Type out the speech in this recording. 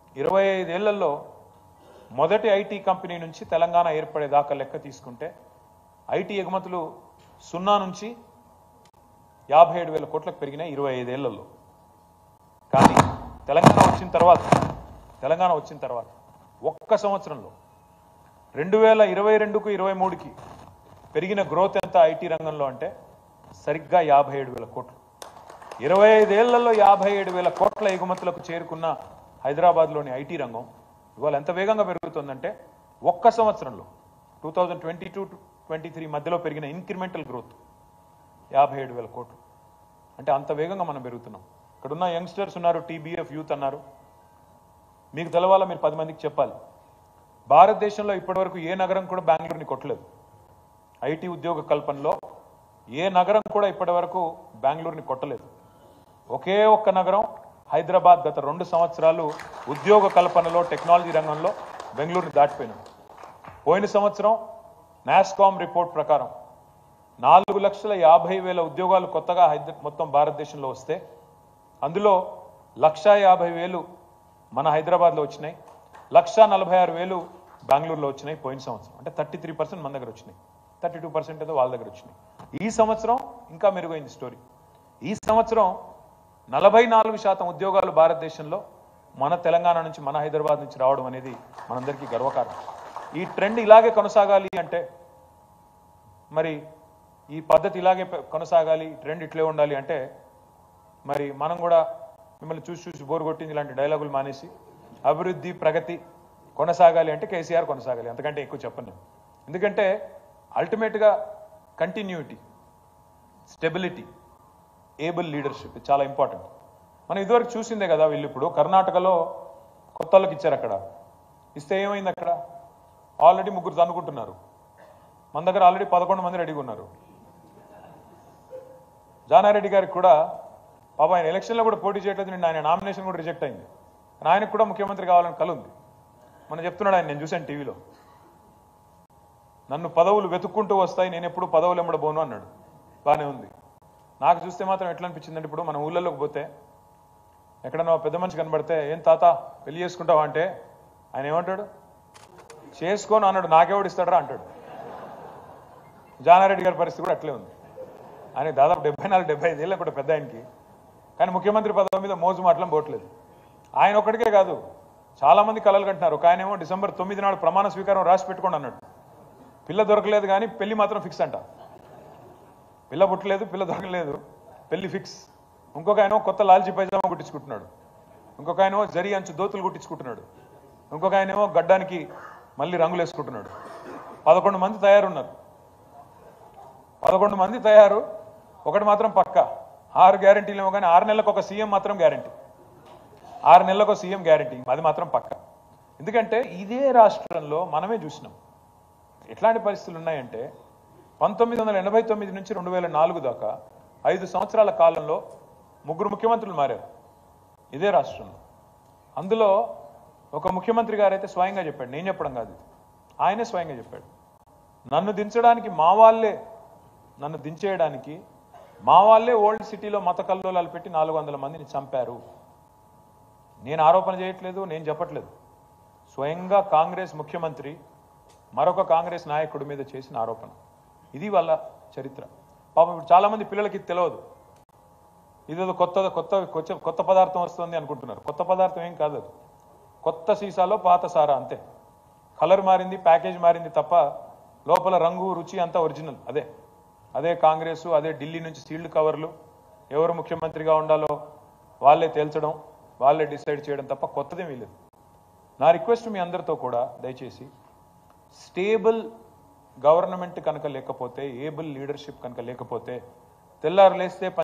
ఇరవై ఐదేళ్లలో మొదటి ఐటీ కంపెనీ నుంచి తెలంగాణ ఏర్పడేదాకా లెక్క తీసుకుంటే ఐటీ ఎగుమతులు సున్నా నుంచి యాభై ఏడు వేల కోట్లకు పెరిగినాయి ఇరవై ఐదేళ్లలో కానీ తెలంగాణ వచ్చిన తర్వాత తెలంగాణ వచ్చిన తర్వాత ఒక్క సంవత్సరంలో రెండు వేల ఇరవై రెండుకు ఇరవై మూడుకి పెరిగిన గ్రోత్ ఎంత ఐటీ రంగంలో అంటే సరిగ్గా యాభై ఏడు వేల కోట్లు ఇరవై ఐదేళ్లలో యాభై ఏడు వేల కోట్ల ఎగుమతులకు చేరుకున్న హైదరాబాద్లోని ఐటీ రంగం ఇవాళ ఎంత వేగంగా పెరుగుతుందంటే ఒక్క సంవత్సరంలో two thousand twenty two twenty three మధ్యలో పెరిగిన ఇంక్రిమెంటల్ గ్రోత్ యాభై ఏడు వేల కోట్లు అంటే అంత వేగంగా మనం పెరుగుతున్నాం ఇక్కడ ఉన్న యంగ్స్టర్స్ ఉన్నారు టీబీఎఫ్ యూత్ అన్నారు మీకు తెలవాలా మీరు పది మందికి చెప్పాలి భారతదేశంలో ఇప్పటివరకు ఏ నగరం కూడా బెంగళూరుని కొట్టలేదు ఐటీ ఉద్యోగ కల్పనలో ఏ నగరం కూడా ఇప్పటివరకు బెంగళూరుని కొట్టలేదు ఒకే ఒక్క నగరం హైదరాబాద్ గత రెండు సంవత్సరాలు ఉద్యోగ కల్పనలో టెక్నాలజీ రంగంలో బెంగళూరుని దాటిపోయినాం పోయిన సంవత్సరం నాస్కామ్ రిపోర్ట్ ప్రకారం నాలుగు లక్షల యాభై వేల ఉద్యోగాలు కొత్తగా హైద మొత్తం భారతదేశంలో వస్తే అందులో లక్షా యాభై వేలు మన హైదరాబాద్లో వచ్చినాయి లక్షా నలభై ఆరు వేలు బెంగళూరులో వచ్చినాయి పోయిన సంవత్సరం అంటే థర్టీ త్రీ పర్సెంట్ మన దగ్గర వచ్చినాయి థర్టీ టూ పర్సెంట్ ఏదో వాళ్ళ దగ్గర వచ్చినాయి ఈ సంవత్సరం ఇంకా మెరుగైంది స్టోరీ ఈ సంవత్సరం నలభై నాలుగు శాతం ఉద్యోగాలు భారతదేశంలో మన తెలంగాణ నుంచి మన హైదరాబాద్ నుంచి రావడం అనేది మనందరికీ గర్వకారణం ఈ ట్రెండ్ ఇలాగే కొనసాగాలి అంటే మరి ఈ పద్ధతి ఇలాగే పె- కొనసాగాలి ట్రెండ్ ఇట్లే ఉండాలి అంటే మరి మనం కూడా మిమ్మల్ని చూసి చూసి బోర్ కొట్టింది ఇలాంటి డైలాగులు మానేసి అభివృద్ధి ప్రగతి కొనసాగాలి అంటే కేసీఆర్ కొనసాగాలి అంతకంటే ఎక్కువ చెప్పను నేను. ఎందుకంటే అల్టిమేట్గా కంటిన్యూటీ స్టెబిలిటీ ఏబుల్ లీడర్షిప్ ఇది చాలా ఇంపార్టెంట్ మనం ఇదివరకు చూసిందే కదా వీళ్ళు ఇప్పుడు కర్ణాటకలో కొత్త వాళ్ళకి ఇచ్చారు అక్కడ ఇస్తే ఏమైంది అక్కడ ఆల్రెడీ ముగ్గురు తన్నుకుంటున్నారు మన దగ్గర ఆల్రెడీ పదకొండు మంది రెడీగా ఉన్నారు జానారెడ్డి గారికి కూడా పాప ఆయన ఎలక్షన్లో కూడా పోటీ చేయట్లేదు నిన్న ఆయన నామినేషన్ కూడా రిజెక్ట్ అయింది కానీ ఆయనకు కూడా ముఖ్యమంత్రి కావాలని కల ఉంది మనం చెప్తున్నాడు ఆయన నేను చూశాను టీవీలో నన్ను పదవులు వెతుక్కుంటూ వస్తాయి నేను ఎప్పుడు పదవులు ఎమ్మడబోను అన్నాడు బాగానే ఉంది నాకు చూస్తే మాత్రం ఎట్లా అనిపించిందంటే ఇప్పుడు మన ఊళ్ళలోకి పోతే ఎక్కడన్నా ఓ పెద్ద మనిషి కనబడితే ఏం తాత పెళ్లి చేసుకుంటావా అంటే ఆయన ఏమంటాడు చేసుకోను అన్నాడు నాకెవడు ఇస్తాడరా అంటాడు జానారెడ్డి గారి పరిస్థితి కూడా అట్లే ఉంది ఆయన దాదాపు డెబ్బై నాలుగు డెబ్బై ఐదు ఏళ్ళ కూడా పెద్ద ఆయనకి కానీ ముఖ్యమంత్రి పదవి మీద మోజు మాటలం పోవట్లేదు ఆయన ఒక్కడికే కాదు చాలా మంది కలలు కంటున్నారు ఒక ఆయన ఏమో డిసెంబర్ తొమ్మిది నాడు ప్రమాణ స్వీకారం రాసి పెట్టుకోండి అన్నాడు పిల్ల దొరకలేదు కానీ పెళ్లి మాత్రం ఫిక్స్ అంట పిల్ల పుట్టలేదు పిల్ల దొరకలేదు పెళ్లి ఫిక్స్ ఇంకొక ఆయన కొత్త లాల్చీ పైజామా కుట్టించుకుంటున్నాడు ఇంకొక ఆయన జరి అంచు దోతులు కుట్టించుకుంటున్నాడు ఇంకొక ఆయన ఏమో గడ్డానికి మళ్ళీ రంగులు వేసుకుంటున్నాడు పదకొండు మంది తయారున్నారు పదకొండు మంది తయారు ఒకటి మాత్రం పక్క ఆరు గ్యారంటీలు ఏమో కానీ ఆరు నెలలకు ఒక సీఎం మాత్రం గ్యారంటీ ఆరు నెలలకు ఒక సీఎం గ్యారంటీ అది మాత్రం పక్క ఎందుకంటే ఇదే రాష్ట్రంలో మనమే చూసినాం ఎట్లాంటి పరిస్థితులు ఉన్నాయంటే పంతొమ్మిది వందల ఎనభై తొమ్మిది నుంచి రెండు వేల నాలుగు దాకా ఐదు సంవత్సరాల కాలంలో ముగ్గురు ముఖ్యమంత్రులు మారారు ఇదే రాష్ట్రంలో అందులో ఒక ముఖ్యమంత్రి గారైతే స్వయంగా చెప్పాడు నేను చెప్పడం కాదు ఇది. ఆయనే స్వయంగా చెప్పాడు నన్ను దించడానికి మా వాళ్ళే నన్ను దించేయడానికి మా వాళ్ళే ఓల్డ్ సిటీలో మత కల్లోలాలు పెట్టి నాలుగు వందల మందిని చంపారు నేను ఆరోపణ చేయట్లేదు నేను చెప్పట్లేదు స్వయంగా కాంగ్రెస్ ముఖ్యమంత్రి మరొక కాంగ్రెస్ నాయకుడి మీద చేసిన ఆరోపణ ఇది వాళ్ళ చరిత్ర పాపం ఇప్పుడు చాలా మంది పిల్లలకి ఇది తెలియదు ఇదేదో కొత్త కొత్త కొత్త కొత్త పదార్థం వస్తుంది అనుకుంటున్నారు కొత్త పదార్థం ఏం కాదు అది కొత్త సీసాలో పాత సారా అంతే కలర్ మారింది ప్యాకేజ్ మారింది తప్ప లోపల రంగు రుచి అంతా ఒరిజినల్ అదే అదే కాంగ్రెస్ అదే ఢిల్లీ నుంచి సీల్డ్ కవర్లు ఎవరు ముఖ్యమంత్రిగా ఉండాలో వాళ్ళే తేల్చడం వాళ్ళే డిసైడ్ చేయడం తప్ప కొత్తదేమీ లేదు నా రిక్వెస్ట్ మీ అందరితో కూడా దయచేసి స్టేబుల్ గవర్నమెంట్ కనుక లేకపోతే ఏబుల్ లీడర్షిప్ కనుక లేకపోతే తెల్లారు లేస్తే